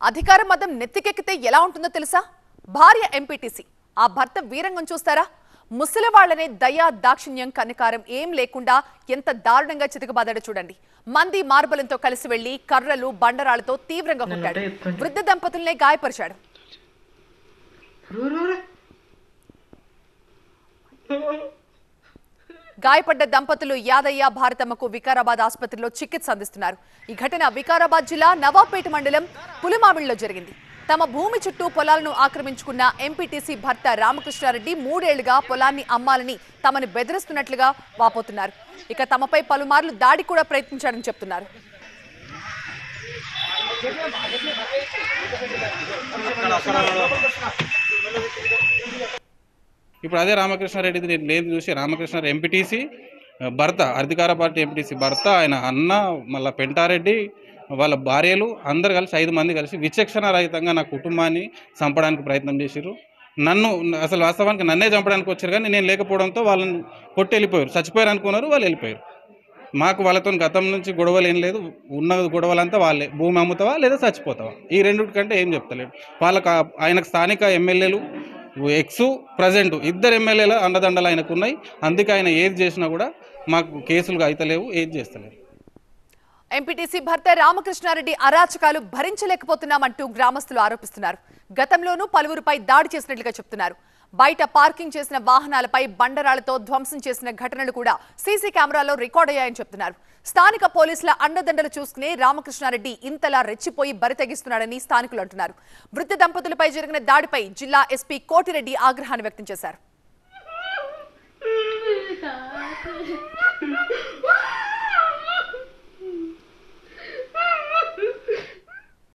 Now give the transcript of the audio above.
అధికార మదం నెత్తికెక్కితే ఎలా ఉంటుందో తెలుసా భార్య ఎంపీటీసీ ఆ భర్త వీరంగం చూస్తారా ముసలి వాళ్ళనే దయా దాక్షిణ్యం కనికారం ఏం లేకుండా ఎంత దారుణంగా చితకబాదాడో చూడండి మంది మార్బలంతో కలిసి వెళ్లి కర్రలు బండరాలతో తీవ్రంగా కొట్టాడు వృద్ధ దంపతుల్నే గాయపరిచాడు గాయపడ్డ దంపతులు యాదయ్య భారతమ్మకు వికారాబాద్ ఆసుపత్రిలో చికిత్స అందిస్తున్నారు ఈ ఘటన వికారాబాద్ జిల్లా నవాబ్పేట మండలం పులిమామిడిలో జరిగింది తమ భూమి చుట్టూ పొలాలను ఆక్రమించుకున్న ఎంపీటీసీ భర్త రామకృష్ణారెడ్డి మూడేళ్లుగా పొలాన్ని అమ్మాలని తమను బెదిరిస్తున్నట్లుగా వాపోతున్నారు ఇక తమపై పలుమార్లు దాడి కూడా ప్రయత్నించారని చెప్తున్నారు ఇప్పుడు అదే రామకృష్ణారెడ్డి నేను నేను చూసి రామకృష్ణ ఎంపీటీసీ భర్త అధికార పార్టీ ఎంపీటీసీ భర్త ఆయన అన్న మళ్ళీ పెంటారెడ్డి వాళ్ళ భార్యలు అందరు కలిసి ఐదు మంది కలిసి విచక్షణ రహితంగా నా కుటుంబాన్ని చంపడానికి ప్రయత్నం చేశారు నన్ను అసలు వాస్తవానికి నన్నే చంపడానికి వచ్చారు కానీ నేను లేకపోవడంతో వాళ్ళని కొట్టి వెళ్ళిపోయారు చచ్చిపోయారు అనుకున్నారు వాళ్ళు వెళ్ళిపోయారు మాకు వాళ్ళతో గతం నుంచి గొడవలు ఏం లేదు ఉన్న గొడవలంతా వాళ్ళే భూమి అమ్ముతావా లేదా చచ్చిపోతావా ఈ రెండింటి కంటే ఏం చెప్తలేడు వాళ్ళకి ఆ- ఆయనకు స్థానిక ఎమ్మెల్యేలు ఎక్స్ ప్రజెంట్ ఇద్దరు ఎమ్మెల్యేల అండదండలు ఆయనకు ఉన్నాయి అందుకే ఆయన ఏది చేసినా కూడా మాకు కేసులు అయితలేవు ఏది చేస్తలేరు ఎంపీటీసీ భర్త రామకృష్ణారెడ్డి అరాచకాలు భరించలేకపోతున్నామంటూ గ్రామస్తులు ఆరోపిస్తున్నారు గతంలోనూ పలువురుపై దాడి చేసినట్లుగా చెప్తున్నారు బయట పార్కింగ్ చేసిన వాహనాలపై బండరాలతో ధ్వంసం చేసిన ఘటనలు కూడా సీసీ కెమెరాలో రికార్డ్ అయ్యాయని చెప్తున్నారు స్థానిక పోలీసుల అండదండలు చూసుకునే రామకృష్ణారెడ్డి ఇంతలా రెచ్చిపోయి బరితెగిస్తున్నాడని స్థానికులు అంటున్నారు వృద్ధ దంపతులపై జరిగిన దాడిపై జిల్లా ఎస్పీ కోటిరెడ్డి ఆగ్రహాన్ని వ్యక్తం చేశారు